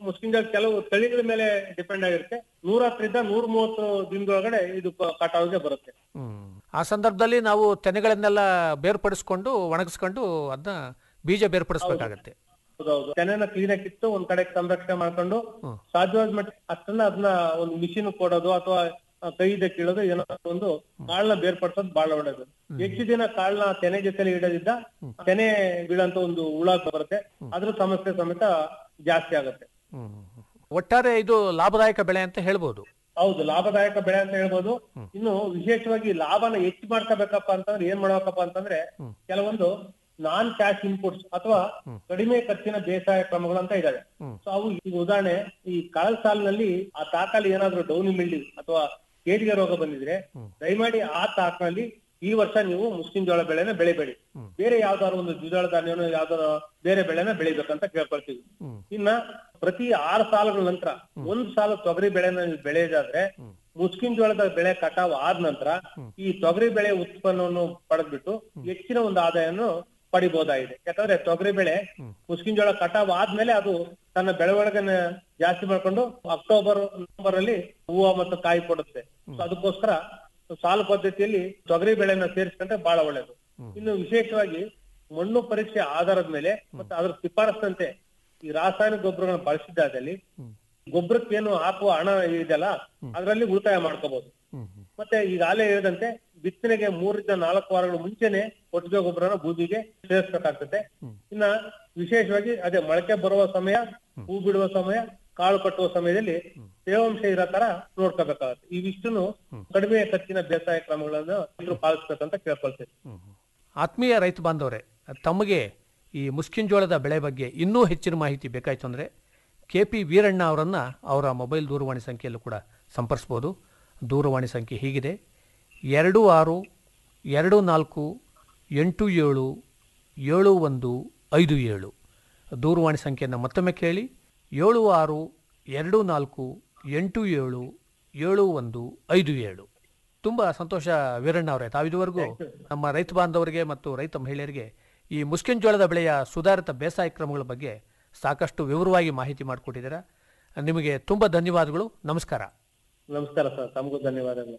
ಮುಸ್ಕಿನ್ ಜೋಳ ಕೆಲವು ತಳಿಗಳ ಮೇಲೆ ಡಿಪೆಂಡ್ ಆಗಿರುತ್ತೆ ನೂರ ಹತ್ತರಿಂದ ನೂರ ಮೂವತ್ತು ದಿನದೊಳಗಡೆ ಇದು ಕ- ಕಟಾವಿಗೆ ಬರುತ್ತೆ ಹ್ಮ್. ಆ ಸಂದರ್ಭದಲ್ಲಿ ನಾವು ತೆನೆಗಳನ್ನೆಲ್ಲ ಬೇರ್ಪಡಿಸ್ಕೊಂಡು ಒಣಗಿಸ್ಕೊಂಡು ಅದನ್ನ ಬೀಜ ಬೇರ್ಪಡಿಸ್ಬೇಕಾಗತ್ತೆ ಹೌದೌದು ತೆನೆನ ಕ್ಲೀನಾಗಿ ಕಿತ್ತು ಒಂದ್ ಕಡೆ ಸಂರಕ್ಷಣೆ ಮಾಡ್ಕೊಂಡು ಹ್ಮ್. ಸಾಧ್ಯವಾದ ಮಟ್ಟ ಅಷ್ಟನ್ನ ಅದನ್ನ ಒಂದು ಮಿಷಿನ್ ಕೊಡೋದು ಅಥವಾ ಕೈಯಿಂದ ಕೀಳೋದು ಏನೋ ಒಂದು ಕಾಳನ್ನ ಬೇರ್ಪಡಿಸೋದು ಬಹಳ ಒಳ್ಳೇದು ಹೆಚ್ಚು ದಿನ ಕಾಳನ್ನ ತೆನೆ ಜೊತೆಲಿ ಇಡೋದ್ರಿಂದ ತೆನೆ ಬೀಳಂತ ಒಂದು ಹುಳ ಬರುತ್ತೆ ಅದ್ರ ಸಮಸ್ಯೆ ಸಮೇತ ಜಾಸ್ತಿ ಆಗುತ್ತೆ ಹ್ಮ್. ಒಟ್ಟಾರೆ ಇದು ಲಾಭದಾಯಕ ಬೆಳೆ ಅಂತ ಹೇಳ್ಬೋದು ಹೌದು ಲಾಭದಾಯಕ ಬೆಳೆ ಅಂತ ಹೇಳ್ಬೋದು ಇನ್ನು ವಿಶೇಷವಾಗಿ ಲಾಭನ ಹೆಚ್ಚು ಮಾಡ್ಕೋಬೇಕಪ್ಪ ಅಂತಂದ್ರೆ ಏನ್ ಮಾಡ್ಬೇಕಪ್ಪ ಅಂತಂದ್ರೆ ಕೆಲವೊಂದು ನಾನ್ ಕ್ಯಾಶ್ ಇನ್ಪುಟ್ಸ್ ಅಥವಾ ಕಡಿಮೆ ಖರ್ಚಿನ ಬೇಸಾಯ ಕ್ರಮಗಳು ಅಂತ ಇದಾವೆ ಸೊ ಅವು ಈಗ ಉದಾಹರಣೆ ಈ ಕಳೆದ ಸಾಲಿನಲ್ಲಿ ಆ ತಾಕಲ್ಲಿ ಏನಾದ್ರೂ ಡೌನಿ ಮಿಲ್ಡಿ ಅಥವಾ ಕೇಡಿಗೆ ರೋಗ ಬಂದಿದ್ರೆ ದಯಮಾಡಿ ಆ ತಾಕನಲ್ಲಿ ಈ ವರ್ಷ ನೀವು ಮುಸ್ಲಿಂ ಜೋಳ ಬೆಳೆನ ಬೆಳಿಬೇಡಿ ಬೇರೆ ಯಾವ್ದಾದ್ರು ಒಂದು ದ್ವಿದಳ ಧಾನ್ಯನೋ ಯಾವ್ದಾದ್ರು ಬೇರೆ ಬೆಳೆನ ಬೆಳಿಬೇಕಂತ ಕೇಳ್ಕೊಳ್ತೀವಿ ಇನ್ನ ಪ್ರತಿ ಆರು ಸಾಲುಗಳ ನಂತರ ಒಂದ್ ಸಾಲು ತೊಗರಿ ಬೆಳೆನ ನೀವು ಬೆಳೆಯೋದಾದ್ರೆ ಮುಸ್ಕಿನ್ ಜೋಳದ ಬೆಳೆ ಕಟಾವ್ ಆದ ನಂತರ ಈ ತೊಗರಿ ಬೆಳೆ ಉತ್ಪನ್ನವನ್ನು ಪಡೆದ್ಬಿಟ್ಟು ಹೆಚ್ಚಿನ ಒಂದು ಆದಾಯವನ್ನು ಪಡಿಬಹುದಾಗಿದೆ ಯಾಕಂದ್ರೆ ತೊಗರಿ ಬೆಳೆ ಮುಸ್ಕಿನ್ ಜೋಳ ಕಟಾವ್ ಆದ್ಮೇಲೆ ಅದು ತನ್ನ ಬೆಳವಣಿಗೆನ ಜಾಸ್ತಿ ಮಾಡ್ಕೊಂಡು ಅಕ್ಟೋಬರ್ ನವೆಂಬರ್ ಅಲ್ಲಿ ಹೂವು ಮತ್ತು ಕಾಯಿ ಕೊಡುತ್ತೆ ಸೊ ಅದಕ್ಕೋಸ್ಕರ ಸಾಲು ಪದ್ಧತಿಯಲ್ಲಿ ತೊಗರಿ ಬೆಳೆನ ಸೇರಿಸ್ಕೊಂಡ್ರೆ ಬಹಳ ಒಳ್ಳೇದು ಇನ್ನು ವಿಶೇಷವಾಗಿ ಮಣ್ಣು ಪರೀಕ್ಷೆ ಆಧಾರದ ಮೇಲೆ ಮತ್ತೆ ಅದ್ರ ಶಿಫಾರಸ್ಸಂತೆ ಈ ರಾಸಾಯನಿಕ ಗೊಬ್ಬರಗಳನ್ನ ಬಳಸಿದ್ದಾದಲ್ಲಿ ಗೊಬ್ಬರಕ್ಕೇನು ಹಾಕುವ ಹಣ ಇದೆಯಲ್ಲ ಅದರಲ್ಲಿ ಉಳಿತಾಯ ಮಾಡ್ಕೋಬಹುದು ಮತ್ತೆ ಈಗಾಗಲೇ ಹೇಳಿದಂತೆ ಬಿತ್ತನೆಗೆ ಮೂರರಿಂದ ನಾಲ್ಕು ವಾರಗಳ ಮುಂಚೆನೆ ಕೊಟ್ಟಿಗೆ ಗೊಬ್ಬರನ ಬೂದಿಗೆ ಸೇರಿಸಬೇಕಾಗ್ತದೆ ಇನ್ನ ವಿಶೇಷವಾಗಿ ಅದೇ ಮೊಳಕೆ ಬರುವ ಸಮಯ ಹೂ ಬಿಡುವ ಸಮಯ ಕಾಳು ಕಟ್ಟುವ ಸಮಯದಲ್ಲಿ ತೇವಾಂಶ ಇರೋ ತರ ನೋಡ್ಕೋಬೇಕಾಗತ್ತೆ ಇವಿಷ್ಟನ್ನು ಕಡಿಮೆ ಖರ್ಚಿನ ಬೇಸಾಯ ಕ್ರಮಗಳನ್ನು ಎಲ್ಲರೂ ಪಾಲಿಸ್ಬೇಕಂತ ಕೇಳ್ಕೊಳ್ತೇವೆ ಆತ್ಮೀಯ ರೈತ ಬಾಂಧವರೇ ತಮಗೆ ಈ ಮುಸ್ಕಿನ್ ಜೋಳದ ಬೆಳೆ ಬಗ್ಗೆ ಇನ್ನೂ ಹೆಚ್ಚಿನ ಮಾಹಿತಿ ಬೇಕಾಯಿತು ಅಂದರೆ ಕೆ ಪಿ ವೀರಣ್ಣ ಅವರನ್ನು ಅವರ ಮೊಬೈಲ್ ದೂರವಾಣಿ ಸಂಖ್ಯೆಯಲ್ಲೂ ಕೂಡ ಸಂಪರ್ಸ್ಬೋದು ದೂರವಾಣಿ ಸಂಖ್ಯೆ ಹೀಗಿದೆ ಎರಡು ಆರು ಎರಡು ನಾಲ್ಕು ಎಂಟು ಏಳು ಏಳು ಒಂದು ಐದು ಏಳು ದೂರವಾಣಿ ಸಂಖ್ಯೆಯನ್ನು ಮತ್ತೊಮ್ಮೆ ಕೇಳಿ ಏಳು ಆರು ಎರಡು ನಾಲ್ಕು ಎಂಟು ಏಳು ಏಳು ಒಂದು ಐದು ಏಳು ತುಂಬ ಸಂತೋಷ ವೀರಣ್ಣ ಅವರೇ ತಾವಿದುವರೆಗೂ ನಮ್ಮ ರೈತ ಬಾಂಧವರಿಗೆ ಮತ್ತು ರೈತ ಮಹಿಳೆಯರಿಗೆ ಈ ಮುಸ್ಕಿನ್ ಜೋಳದ ಬೆಳೆಯ ಸುಧಾರಿತ ಬೇಸಾಯ ಕ್ರಮಗಳ ಬಗ್ಗೆ ಸಾಕಷ್ಟು ವಿವರವಾಗಿ ಮಾಹಿತಿ ಮಾಡಿಕೊಟ್ಟಿದ್ದೀರಾ ನಿಮಗೆ ತುಂಬ ಧನ್ಯವಾದಗಳು ನಮಸ್ಕಾರ ನಮಸ್ಕಾರ ಸರ್ ತಮಗೂ ಧನ್ಯವಾದಗಳು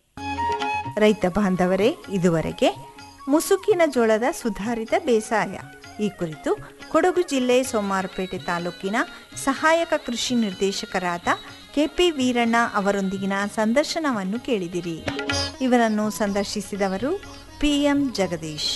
ರೈತ ಬಾಂಧವರೇ ಇದುವರೆಗೆ ಮುಸುಕಿನ ಜೋಳದ ಸುಧಾರಿತ ಬೇಸಾಯ ಈ ಕುರಿತು ಕೊಡಗು ಜಿಲ್ಲೆ ಸೋಮಾರಪೇಟೆ ತಾಲೂಕಿನ ಸಹಾಯಕ ಕೃಷಿ ನಿರ್ದೇಶಕರಾದ ಕೆಪಿ ವೀರಣ್ಣ ಅವರೊಂದಿಗಿನ ಸಂದರ್ಶನವನ್ನು ಕೇಳಿದಿರಿ ಇವರನ್ನು ಸಂದರ್ಶಿಸಿದವರು ಪಿಎಂ ಜಗದೀಶ್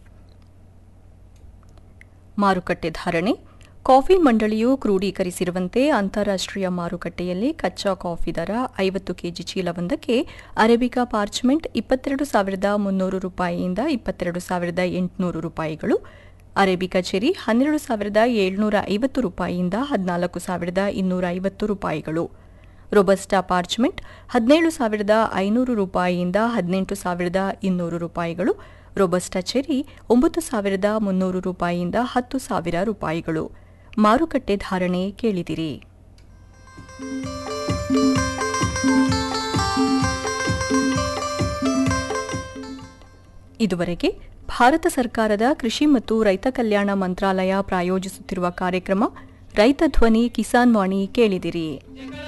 ಮಾರುಕಟ್ಟೆ ಧಾರಣೆ ಕಾಫಿ ಮಂಡಳಿಯು ಕ್ರೋಢೀಕರಿಸಿರುವಂತೆ ಅಂತಾರಾಷ್ಟ್ರೀಯ ಮಾರುಕಟ್ಟೆಯಲ್ಲಿ ಕಚ್ಚಾ ಕಾಫಿ ದರ ಐವತ್ತು ಕೆಜಿ ಚೀಲವೊಂದಕ್ಕೆ ಅರೇಬಿಕಾ ಪಾರ್ಚ್ಮೆಂಟ್ ಇಪ್ಪತ್ತೆರಡು ಸಾವಿರದ ಮುನ್ನೂರು ರೂಪಾಯಿಯಿಂದ ಇಪ್ಪತ್ತೆರಡು ಸಾವಿರದ ಎಂಟುನೂರು ರೂಪಾಯಿಗಳು ಅರೇಬಿಕಾ ಚೆರಿ ಹನ್ನೆರಡು ಸಾವಿರದ ಏಳ್ನೂರ ಐವತ್ತು ರೂಪಾಯಿಯಿಂದ ಹದಿನಾಲ್ಕು ಸಾವಿರದ ಇನ್ನೂರ ಐವತ್ತು ರೂಪಾಯಿಗಳು ರೊಬಸ್ಟಾ ಪಾರ್ಚ್ಮೆಂಟ್ ಹದಿನೇಳು ಸಾವಿರದ ಐನೂರು ರೂಪಾಯಿಯಿಂದ ಹದಿನೆಂಟು ಸಾವಿರದ ಇನ್ನೂರು ರೂಪಾಯಿಗಳು ರೊಬಸ್ಟಾ ಚೆರಿ ಒಂಬತ್ತು ಸಾವಿರದ ಮುನ್ನೂರು ರೂಪಾಯಿಯಿಂದ ಹತ್ತು ಸಾವಿರ ರೂಪಾಯಿಗಳು ಮಾರುಕಟ್ಟೆ ಧಾರಣೆ ಕೇಳಿದಿರಿ ಇದುವರೆಗೆ ಭಾರತ ಸರ್ಕಾರದ ಕೃಷಿ ಮತ್ತು ರೈತ ಕಲ್ಯಾಣ ಮಂತ್ರಾಲಯ ಪ್ರಾಯೋಜಿಸುತ್ತಿರುವ ಕಾರ್ಯಕ್ರಮ ರೈತ ಧ್ವನಿ ಕಿಸಾನ್ ವಾಣಿ ಕೇಳಿದಿರಿ